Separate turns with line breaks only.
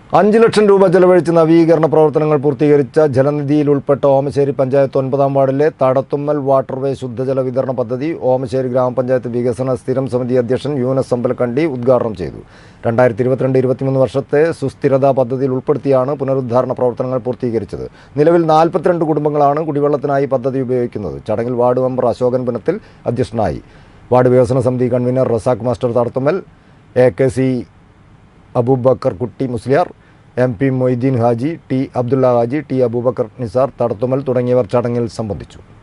അഞ്ച് ലക്ഷം രൂപ ചെലവഴിച്ച് നവീകരണ പ്രവർത്തനങ്ങൾ പൂർത്തീകരിച്ച ജലനിധിയിൽ ഉൾപ്പെട്ട ഓമശ്ശേരി പഞ്ചായത്ത് ഒൻപതാം വാർഡിലെ തടത്തുമ്മൽ വാട്ടർവേ ശുദ്ധജല വിതരണ പദ്ധതി ഓമശ്ശേരി ഗ്രാമപഞ്ചായത്ത് വികസന സ്ഥിരം സമിതി അധ്യക്ഷൻ യൂനസ് അമ്പലക്കണ്ടി ഉദ്ഘാടനം ചെയ്തു രണ്ടായിരത്തി ഇരുപത്തിരണ്ട് ഇരുപത്തിമൂന്ന് വർഷത്തെ സുസ്ഥിരതാ പദ്ധതിയിൽ ഉൾപ്പെടുത്തിയാണ് പുനരുദ്ധാരണ പ്രവർത്തനങ്ങൾ പൂർത്തീകരിച്ചത് നിലവിൽ നാൽപ്പത്തിരണ്ട് കുടുംബങ്ങളാണ് കുടിവെള്ളത്തിനായി പദ്ധതി ഉപയോഗിക്കുന്നത് ചടങ്ങിൽ വാർഡ് മെമ്പർ അശോകൻ പുനത്തിൽ അധ്യക്ഷനായി വാർഡ് വികസന സമിതി convener Razak master Thadathummal A K C Aboobacker Kutty Musliyar M P Moideen Haji T Abdulla Haji T Aboobacker Nisar Thadathummal തുടങ്ങിയവർ ചടങ്ങിൽ സംബന്ധിച്ചു